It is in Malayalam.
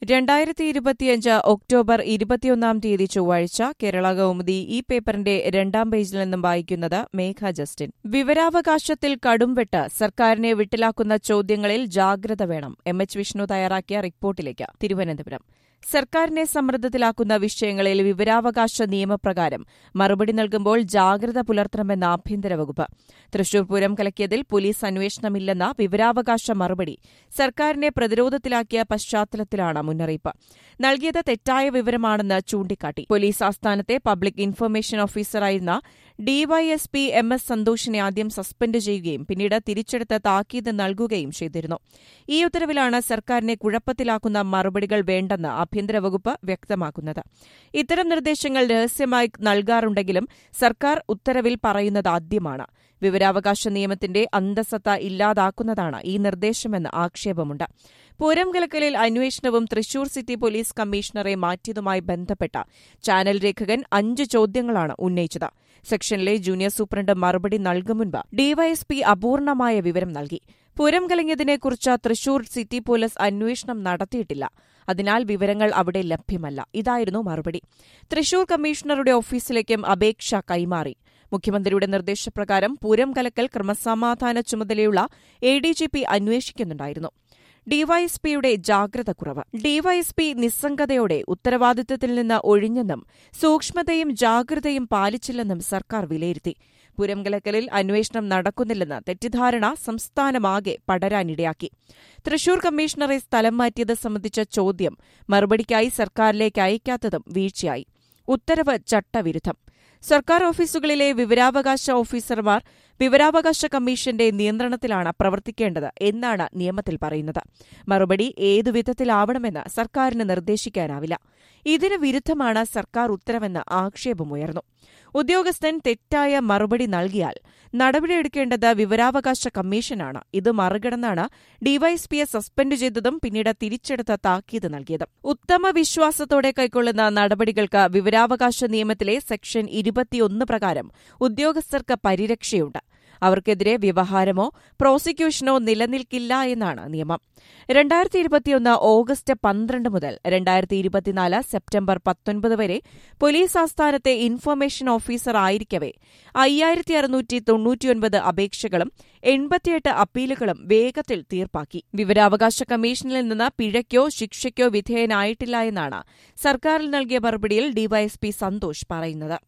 രണ്ടായിരത്തി ഇരുപത്തിയഞ്ച് ഒക്ടോബർ ഇരുപത്തിയൊന്നാം തീയതി ചൊവ്വാഴ്ച കേരള കൗമുദി ഈ പേപ്പറിന്റെ രണ്ടാം പേജിൽ നിന്നും വായിക്കുന്നത് മേഘ ജസ്റ്റിൻ വിവരാവകാശത്തിൽ കടുംവെട്ട് സർക്കാരിനെ വിട്ടിലാക്കുന്ന ചോദ്യങ്ങളിൽ ജാഗ്രത വേണം എം എച്ച് വിഷ്ണു തയ്യാറാക്കിയ റിപ്പോർട്ടിലേക്ക് തിരുവനന്തപുരം സർക്കാരിനെ സമ്മർദ്ദത്തിലാക്കുന്ന വിഷയങ്ങളിൽ വിവരാവകാശ നിയമപ്രകാരം മറുപടി നൽകുമ്പോൾ ജാഗ്രത പുലർത്തണമെന്ന ആഭ്യന്തര വകുപ്പ് തൃശൂർ പൂരം കലക്കിയതിൽ പോലീസ് അന്വേഷണമില്ലെന്ന വിവരാവകാശ മറുപടി സർക്കാരിനെ പ്രതിരോധത്തിലാക്കിയ പശ്ചാത്തലത്തിലാണ് മുന്നറിയിപ്പ് നൽകിയത് തെറ്റായ വിവരമാണെന്ന് ചൂണ്ടിക്കാട്ടി പോലീസ് ആസ്ഥാനത്തെ പബ്ലിക് ഇൻഫർമേഷൻ ഓഫീസറായിരുന്ന ഡിവൈഎസ്പി എം എസ് സന്തോഷിനെ ആദ്യം സസ്പെൻഡ് ചെയ്യുകയും പിന്നീട് തിരിച്ചെടുത്ത് താക്കീത് നൽകുകയും ചെയ്തിരുന്നു ഈ ഉത്തരവിലാണ് സർക്കാരിനെ കുഴപ്പത്തിലാക്കുന്ന മറുപടികൾ വേണ്ടെന്ന് ആഭ്യന്തര വകുപ്പ് വ്യക്തമാക്കുന്നത് ഇത്തരം നിർദ്ദേശങ്ങൾ രഹസ്യമായി നൽകാറുണ്ടെങ്കിലും സർക്കാർ ഉത്തരവിൽ പറയുന്നത് ആദ്യമാണ് വിവരാവകാശ നിയമത്തിന്റെ അന്തസത്ത ഇല്ലാതാക്കുന്നതാണ് ഈ നിർദ്ദേശമെന്ന് ആക്ഷേപമുണ്ട് പൂരം കലക്കലിൽ അന്വേഷണവും തൃശൂർ സിറ്റി പോലീസ് കമ്മീഷണറെ മാറ്റിയതുമായി ബന്ധപ്പെട്ട ചാനൽ ലേഖകൻ അഞ്ച് ചോദ്യങ്ങളാണ് ഉന്നയിച്ചത് സെക്ഷനിലെ ജൂനിയർ സൂപ്രണ്ട് മറുപടി നൽകും മുൻപ് ഡിവൈഎസ്പി അപൂർണമായ വിവരം നൽകി പൂരം കലങ്ങിയതിനെക്കുറിച്ച് തൃശൂർ സിറ്റി പോലീസ് അന്വേഷണം നടത്തിയിട്ടില്ല അതിനാൽ വിവരങ്ങൾ അവിടെ ലഭ്യമല്ല ഇതായിരുന്നു മറുപടി തൃശൂർ കമ്മീഷണറുടെ ഓഫീസിലേക്കും അപേക്ഷ കൈമാറി മുഖ്യമന്ത്രിയുടെ നിർദ്ദേശപ്രകാരം പൂരം കലക്കൽ ക്രമസമാധാന ചുമതലയുള്ള എ ഡി ജി പി അന്വേഷിക്കുന്നുണ്ടായിരുന്നു ഡിവൈഎസ്പിയുടെ ജാഗ്രത കുറവ് ഡിവൈഎസ്പി നിസ്സംഗതയോടെ ഉത്തരവാദിത്തത്തിൽ നിന്ന് ഒഴിഞ്ഞെന്നും സൂക്ഷ്മതയും ജാഗ്രതയും പാലിച്ചില്ലെന്നും സർക്കാർ വിലയിരുത്തി പൂരം കലക്കലിൽ അന്വേഷണം നടക്കുന്നില്ലെന്ന് തെറ്റിദ്ധാരണ സംസ്ഥാനമാകെ പടരാനിടയാക്കി തൃശൂർ കമ്മീഷണറെ സ്ഥലം മാറ്റിയത് സംബന്ധിച്ച ചോദ്യം മറുപടിക്കായി സർക്കാരിലേക്ക് അയക്കാത്തതും വീഴ്ചയായി ഉത്തരവ് ചട്ടവിരുദ്ധം സർക്കാർ ഓഫീസുകളിലെ വിവരാവകാശ ഓഫീസർമാർ വിവരാവകാശ കമ്മീഷന്റെ നിയന്ത്രണത്തിലാണ് പ്രവർത്തിക്കേണ്ടത് എന്നാണ് നിയമത്തിൽ പറയുന്നത് മറുപടി ഏതു വിധത്തിലാവണമെന്ന് സർക്കാരിന് നിർദ്ദേശിക്കാനാവില്ല ഇതിന് വിരുദ്ധമാണ് സർക്കാർ ഉത്തരവെന്ന് ആക്ഷേപമുയർന്നു ഉദ്യോഗസ്ഥൻ തെറ്റായ മറുപടി നൽകിയാൽ നടപടിയെടുക്കേണ്ടത് വിവരാവകാശ കമ്മീഷനാണ് ഇത് മറികടന്നാണ് ഡിവൈഎസ്പിയെ സസ്പെൻഡ് ചെയ്തതും പിന്നീട് തിരിച്ചെടുത്ത താക്കീത് നൽകിയതും ഉത്തമ വിശ്വാസത്തോടെ കൈക്കൊള്ളുന്ന നടപടികൾക്ക് വിവരാവകാശ നിയമത്തിലെ സെക്ഷൻ ഇരുപത്തിയൊന്ന് പ്രകാരം ഉദ്യോഗസ്ഥർക്ക് പരിരക്ഷയുണ്ട് അവർക്കെതിരെ വ്യവഹാരമോ പ്രോസിക്യൂഷനോ നിലനിൽക്കില്ല എന്നാണ് നിയമം രണ്ടായിരത്തി ഇരുപത്തിയൊന്ന് ഓഗസ്റ്റ് പന്ത്രണ്ട് മുതൽ രണ്ടായിരത്തി ഇരുപത്തിനാല് സെപ്റ്റംബർ പത്തൊൻപത് വരെ പോലീസ് ആസ്ഥാനത്തെ ഇൻഫർമേഷൻ ഓഫീസർ ആയിരിക്കവെ അയ്യായിരത്തി അറുന്നൂറ്റി തൊണ്ണൂറ്റിയൊൻപത് അപേക്ഷകളും എൺപത്തിയെട്ട് അപ്പീലുകളും വേഗത്തിൽ തീർപ്പാക്കി വിവരാവകാശ കമ്മീഷനിൽ നിന്ന് പിഴയ്ക്കോ ശിക്ഷയ്ക്കോ വിധേയനായിട്ടില്ല എന്നാണ് സർക്കാരിൽ നൽകിയ മറുപടിയിൽ ഡിവൈഎസ്പി സന്തോഷ് പറയുന്നത്